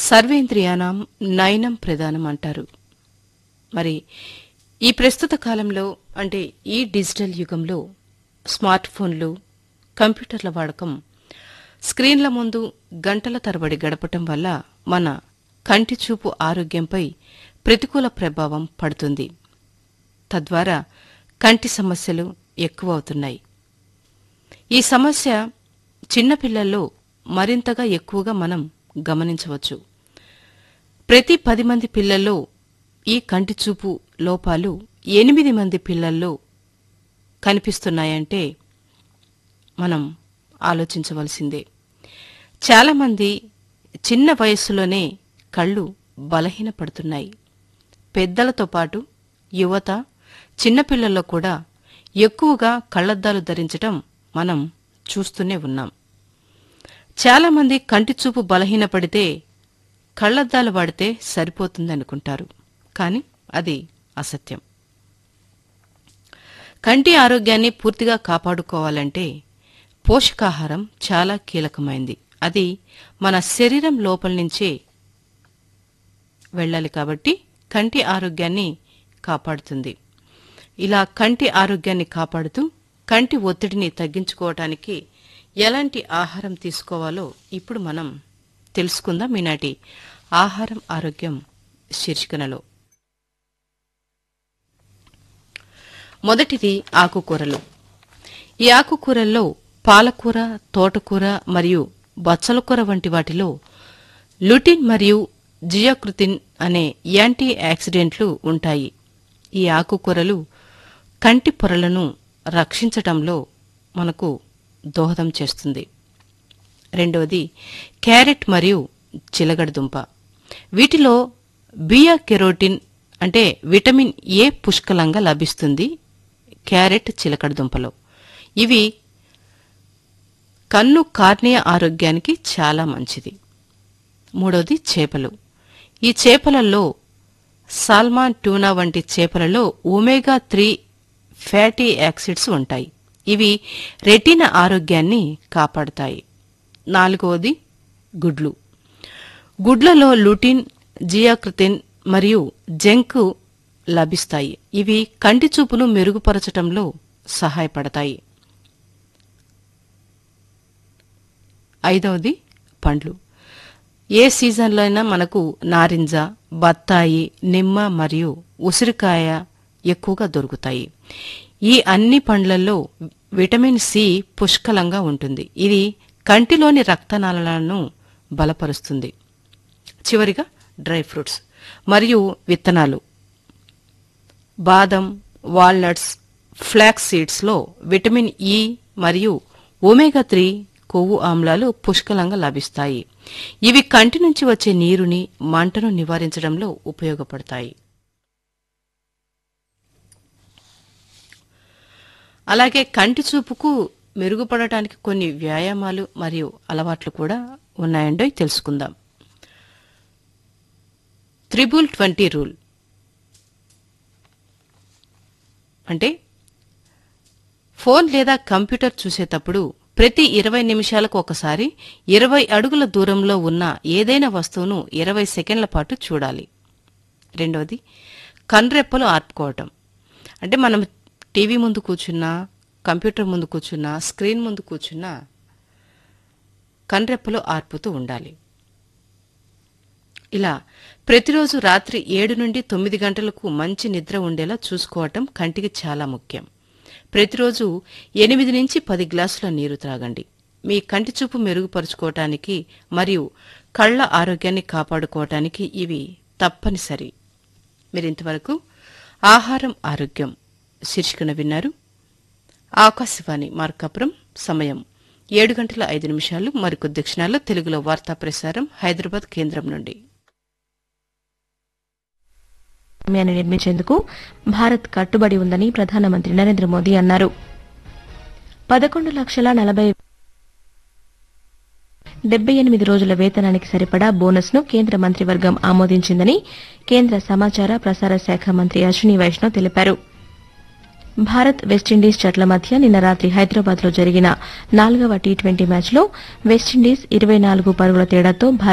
సర్వేంద్రియానాం నయనం ప్రధానం అంటారు మరి ఈ ప్రస్తుత కాలంలో అంటే ఈ డిజిటల్ యుగంలో స్మార్ట్ ఫోన్లు కంప్యూటర్ల వాడకం స్క్రీన్ల ముందు గంటల తరబడి గడపటం వల్ల మన కంటి చూపు ఆరోగ్యంపై ప్రతికూల ప్రభావం పడుతుంది తద్వారా కంటి సమస్యలు ఎక్కువ అవుతున్నాయి ఈ సమస్య చిన్నపిల్లల్లో మరింతగా ఎక్కువగా మనం గమనించవచ్చు ప్రతి పది మంది పిల్లల్లో ఈ కంటి చూపు లోపాలు ఎనిమిది మంది పిల్లల్లో కనిపిస్తున్నాయంటే మనం ఆలోచించవలసిందే చాలామంది చిన్న వయస్సులోనే కళ్ళు బలహీనపడుతున్నాయి పెద్దలతో పాటు యువత చిన్నపిల్లల్లో కూడా ఎక్కువగా కళ్లద్దాలు ధరించటం మనం చూస్తూనే ఉన్నాం చాలామంది కంటిచూపు బలహీనపడితే కళ్లద్దాలు వాడితే సరిపోతుందనుకుంటారు కాని అది అసత్యం కంటి ఆరోగ్యాన్ని పూర్తిగా కాపాడుకోవాలంటే పోషకాహారం చాలా కీలకమైంది అది మన శరీరం లోపల నుంచే వెళ్ళాలి కాబట్టి కంటి ఆరోగ్యాన్ని కాపాడుతుంది ఇలా కంటి ఆరోగ్యాన్ని కాపాడుతూ కంటి ఒత్తిడిని తగ్గించుకోవటానికి ఎలాంటి ఆహారం తీసుకోవాలో ఇప్పుడు మనం తెలుసుకుందాం ఈనాటి ఆహారం ఆరోగ్యం శీర్షికనలో మొదటిది ఆకుకూరలు ఈ ఆకుకూరల్లో పాలకూర తోటకూర మరియు బచ్చలకూర వంటి వాటిలో లుటిన్ మరియు జియాకృతిన్ అనే యాంటీ ఆక్సిడెంట్లు ఉంటాయి ఈ ఆకుకూరలు కంటి పొరలను రక్షించటంలో మనకు దోహదం చేస్తుంది రెండవది క్యారెట్ మరియు చిలగడదుంప వీటిలో బియా కెరోటిన్ అంటే విటమిన్ ఏ పుష్కలంగా లభిస్తుంది క్యారెట్ చిలకడదుంపలో ఇవి కన్ను కార్నియా ఆరోగ్యానికి చాలా మంచిది మూడవది చేపలు ఈ చేపలలో సాల్మాన్ ట్యూనా వంటి చేపలలో ఒమేగా త్రీ ఫ్యాటీ యాసిడ్స్ ఉంటాయి ఇవి రెటీన ఆరోగ్యాన్ని కాపాడుతాయి నాలుగవది గుడ్లు గుడ్లలో లుటిన్ జియాక్రితిన్ మరియు జంక్ లభిస్తాయి ఇవి కంటి చూపును మెరుగుపరచటంలో సహాయపడతాయి ఐదవది పండ్లు ఏ సీజన్లో అయినా మనకు నారింజ బత్తాయి నిమ్మ మరియు ఉసిరికాయ ఎక్కువగా దొరుకుతాయి ఈ అన్ని పండ్లల్లో విటమిన్ సి పుష్కలంగా ఉంటుంది ఇది కంటిలోని రక్తనాళాలను బలపరుస్తుంది చివరిగా డ్రై ఫ్రూట్స్ మరియు విత్తనాలు బాదం వాల్నట్స్ ఫ్లాక్స్ సీడ్స్లో విటమిన్ ఇ మరియు ఒమేగా త్రీ కొవ్వు ఆమ్లాలు పుష్కలంగా లభిస్తాయి ఇవి కంటి నుంచి వచ్చే నీరుని మంటను నివారించడంలో ఉపయోగపడతాయి అలాగే కంటి చూపుకు మెరుగుపడటానికి కొన్ని వ్యాయామాలు మరియు అలవాట్లు కూడా ఉన్నాయండో తెలుసుకుందాం త్రిబుల్ ట్వంటీ రూల్ అంటే ఫోన్ లేదా కంప్యూటర్ చూసేటప్పుడు ప్రతి ఇరవై నిమిషాలకు ఒకసారి ఇరవై అడుగుల దూరంలో ఉన్న ఏదైనా వస్తువును ఇరవై సెకండ్ల పాటు చూడాలి రెండవది కన్రెప్పలు ఆర్పుకోవటం అంటే మనం టీవీ ముందు కూర్చున్నా కంప్యూటర్ ముందు కూర్చున్నా స్క్రీన్ ముందు కూర్చున్నా కన్రెప్పలు ఆర్పుతూ ఉండాలి ఇలా ప్రతిరోజు రాత్రి ఏడు నుండి తొమ్మిది గంటలకు మంచి నిద్ర ఉండేలా చూసుకోవటం కంటికి చాలా ముఖ్యం ప్రతిరోజు ఎనిమిది నుంచి పది గ్లాసుల నీరు త్రాగండి మీ కంటి చూపు మెరుగుపరుచుకోవటానికి మరియు కళ్ల ఆరోగ్యాన్ని కాపాడుకోవటానికి ఇవి తప్పనిసరి మీరింతవరకు ఆహారం ఆరోగ్యం శీర్షికన విన్నారు ఆకాశవాణి మార్కాపురం సమయం ఏడు గంటల ఐదు నిమిషాలు మరికొద్ది క్షణాల్లో తెలుగులో వార్తా ప్రసారం హైదరాబాద్ కేంద్రం నుండి సమయాన్ని నిర్మించేందుకు భారత్ కట్టుబడి ఉందని ప్రధానమంత్రి నరేంద్ర మోదీ అన్నారు పదకొండు లక్షల నలభై డెబ్బై ఎనిమిది రోజుల వేతనానికి సరిపడా బోనస్ ను కేంద్ర మంత్రివర్గం ఆమోదించిందని కేంద్ర సమాచార ప్రసార శాఖ మంత్రి అశ్విని వైష్ణవ్ తెలిపారు భారత్ వెస్టిండీస్ జట్ల మధ్య నిన్న రాత్రి హైదరాబాద్ లో జరిగిన నాలుగవ టీ ట్వంటీ మ్యాచ్లో వెస్టిండీస్ ఇరవై నాలుగు పరుగుల తేడాతో భారత్